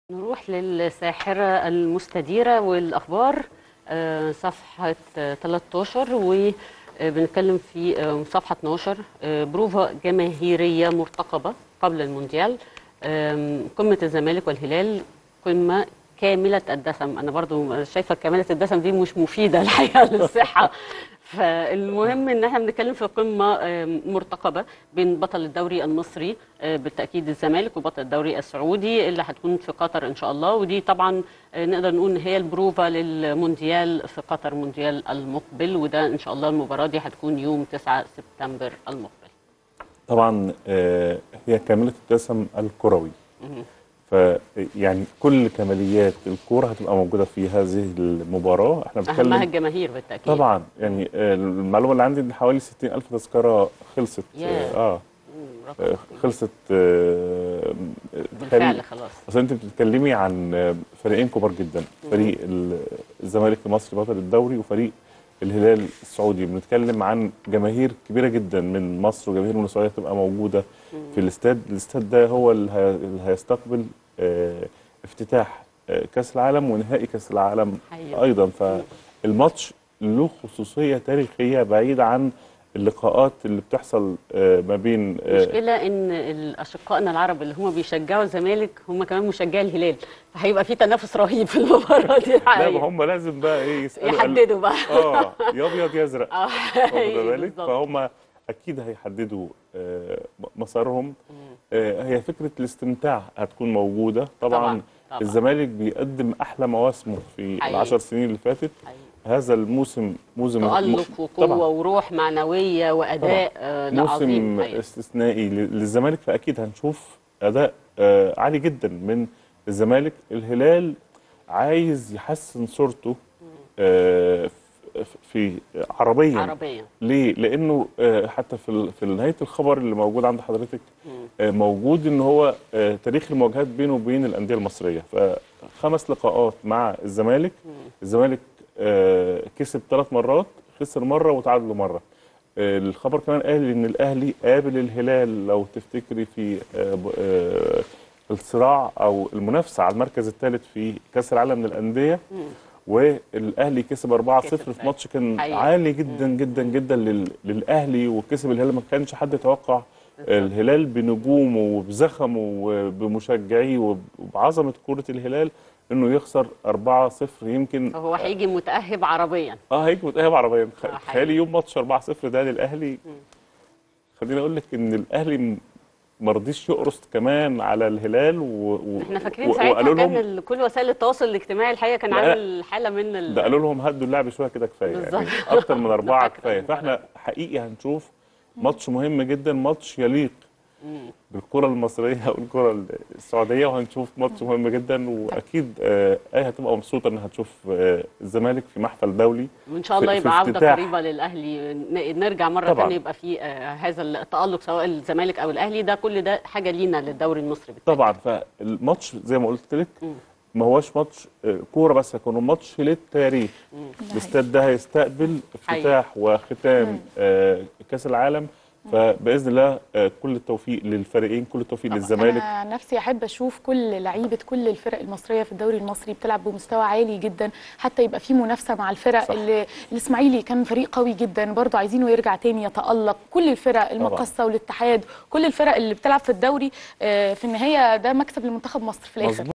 نروح للساحرة المستديرة والأخبار آه، صفحة آه، 13 وبنتكلم في آه، صفحة 12 آه، بروفا جماهيرية مرتقبة قبل المونديال آم، قمة الزمالك والهلال قمة كاملة الدسم أنا برضو شايفة كاملة الدسم دي مش مفيدة الحقيقة للصحة فالمهم ان احنا بنتكلم في قمه آم، مرتقبه بين بطل الدوري المصري آه، بالتاكيد الزمالك وبطل الدوري السعودي اللي هتكون في قطر ان شاء الله ودي طبعا آه، نقدر نقول ان هي البروفا للمونديال في قطر مونديال المقبل وده ان شاء الله المباراه دي هتكون يوم 9 سبتمبر المقبل طبعا آه، هي كاملة الدسم الكروي فيعني كل كماليات الكورة هتبقى موجودة في هذه المباراة احنا اهمها بنتكلم الجماهير بالتاكيد طبعا يعني آه، المعلومة اللي عندي ان حوالي 60 ألف تذكرة خلصت ياه. اه مم، رقم آه، خلصت آه، بالفعل خلاص اصل انت بتتكلمي عن آه، فريقين كبار جدا فريق ال- الزمالك المصري بطل الدوري وفريق الهلال السعودي بنتكلم عن جماهير كبيره جدا من مصر وجماهير من السعوديه تبقى موجوده في الاستاد الاستاد ده هو اللي هي- اللي هيستقبل آه، افتتاح آه، كاس العالم ونهائي كاس العالم حقيقي. ايضا فالماتش له خصوصيه تاريخيه بعيده عن اللقاءات اللي بتحصل آه، ما بين آه، المشكله ان اشقائنا العرب اللي هم بيشجعوا الزمالك هم كمان مشجعي الهلال فهيبقى في تنافس رهيب في المباراه دي لا الحقيقة. ما هم لازم بقى ايه يسالوا يحددوا بقى اه يا ابيض يا ازرق اه واخد بالك بالظبط. فهم اكيد هيحددوا آه، مسارهم آه، هي فكره الاستمتاع هتكون موجوده طبعا, طبعاً، طبعاً. الزمالك بيقدم احلى مواسمه في حقيقي. العشر سنين اللي فاتت حقيقي. هذا الموسم موسم تألق وقوة طبعاً. وروح معنوية وأداء آه لا عظيم موسم حقيقي. استثنائي ل- للزمالك فاكيد هنشوف اداء آه، عالي جدا من الزمالك الهلال عايز يحسن صورته آه، ف- في عربيا عربية ليه؟ لانه آه، حتى في ال- في نهايه الخبر اللي موجود عند حضرتك آه، موجود ان هو آه، تاريخ المواجهات بينه وبين الانديه المصريه فخمس لقاءات مع الزمالك الزمالك آه، كسب ثلاث مرات خسر مره وتعادل مره آه، الخبر كمان قال ان الاهلي قابل الهلال لو تفتكري في آه، ب- آه، الصراع او المنافسه على المركز الثالث في كاس العالم للانديه والاهلي كسب 4-0 كسب في ماتش كان حقيقي. عالي جدا جدا جدا لل- للاهلي وكسب الهلال ما كانش حد يتوقع الهلال بنجومه وبزخمه وبمشجعيه وب- وبعظمه كره الهلال انه يخسر 4-0 يمكن فهو هيجي متأهب عربيا اه هيجي متأهب عربيا آه، حقيقي. تخيلي يوم ماتش 4-0 ده للاهلي خليني اقول لك ان الاهلي م- ما رضيش يقرص كمان على الهلال و... و... احنا فاكرين و- ساعتها وقالوا كان لهم ال- كل وسائل التواصل الاجتماعي الحقيقة كان لا. عامل حالة من ال... ده قالوا لهم هدوا اللعب شويه كده كفايه يعني بالظبط. اكتر من اربعه فاكرة كفايه المباراة. فاحنا حقيقي هنشوف ماتش مهم جدا ماتش يليق بالكره المصريه والكره السعوديه وهنشوف ماتش مهم جدا واكيد آه ايه هتبقى مبسوطه انها تشوف آه الزمالك في محفل دولي وان شاء الله في- في يبقى عودة افتتاح. قريبة للأهلي ن- نرجع مرة طبعاً. ثانية يبقى في آه هذا التألق سواء الزمالك أو الأهلي ده كل ده حاجة لينا للدوري المصري بالتأكيد. طبعا فالماتش زي ما قلت لك ما هوش ماتش آه، كوره بس هيكون ماتش للتاريخ الاستاد ده هيستقبل افتتاح وختام آه، كاس العالم فباذن الله آه، كل التوفيق للفريقين كل التوفيق للزمالك انا نفسي احب اشوف كل لعيبه كل الفرق المصريه في الدوري المصري بتلعب بمستوى عالي جدا حتى يبقى في منافسه مع الفرق صح. اللي الاسماعيلي كان فريق قوي جدا برضه عايزينه يرجع تاني يتالق كل الفرق المقصه والاتحاد كل الفرق اللي بتلعب في الدوري آه، في النهايه ده مكسب لمنتخب مصر في الاخر مظبوط